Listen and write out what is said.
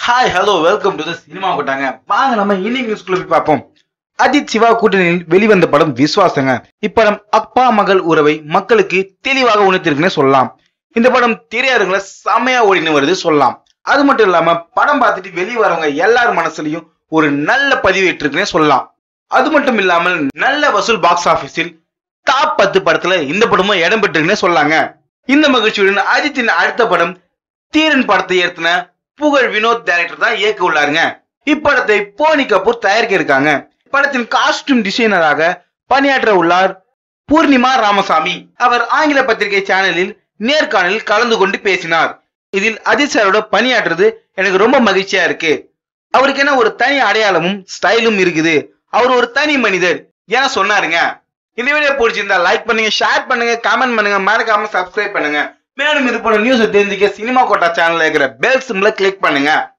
hi hello welcome to the cinema கொட்டாங்க வாங்க நம்ம இன்னைக்கு நியூஸ்குள்ள போய் பார்ப்போம் அஜித் சிவா கூட்டணியில் வெளிவந்த படம் விஸ்வாசங்க இப்படம் அப்பா மகள் உறவை மக்களுக்கு தெளிவாக உணர்த்திருக்குன்னு சொல்லலாம் இந்த படம் திரையரங்குல செமையா ஓடின்னு வருது சொல்லலாம் அது மட்டும் இல்லாம படம் பார்த்துட்டு வெளியே வரவங்க எல்லார் மனசுலயும் ஒரு நல்ல பதிவேற்றிருக்குன்னே சொல்லலாம் அது மட்டும் இல்லாமல் நல்ல வசூல் பாக்ஸ் ஆபீஸில் டாப் பத்து படத்துல இந்த படமும் இடம் பெற்றிருக்குன்னே சொல்லாங்க இந்த மகிழ்ச்சியுடன் அஜித்தின் அடுத்த படம் தீரன் படத்தை ஏற்றின புகழ் வினோத் டைரக்டர் தான் இயக்க உள்ளாருங்க இப்படத்தை போனி கபூர் தயாரிக்க இருக்காங்க படத்தின் காஸ்டியூம் டிசைனராக பணியாற்ற உள்ளார் பூர்ணிமா ராமசாமி அவர் ஆங்கில பத்திரிகை சேனலில் நேர்காணலில் கலந்து கொண்டு பேசினார் இதில் அஜித் சாரோட பணியாற்றுறது எனக்கு ரொம்ப மகிழ்ச்சியா இருக்கு அவருக்கு என்ன ஒரு தனி அடையாளமும் ஸ்டைலும் இருக்குது அவர் ஒரு தனி மனிதர் என சொன்னாருங்க இந்த வீடியோ பிடிச்சிருந்தா லைக் பண்ணுங்க ஷேர் பண்ணுங்க கமெண்ட் பண்ணுங்க மறக்காம சப்ஸ்கிரைப் பண்ணுங்க மேலும் இது போல நியூஸ் தெரிஞ்சுக்க சினிமா கோட்டா சேனல்ல இருக்கிற பெல் சிம்ல கிளிக் பண்ணுங்க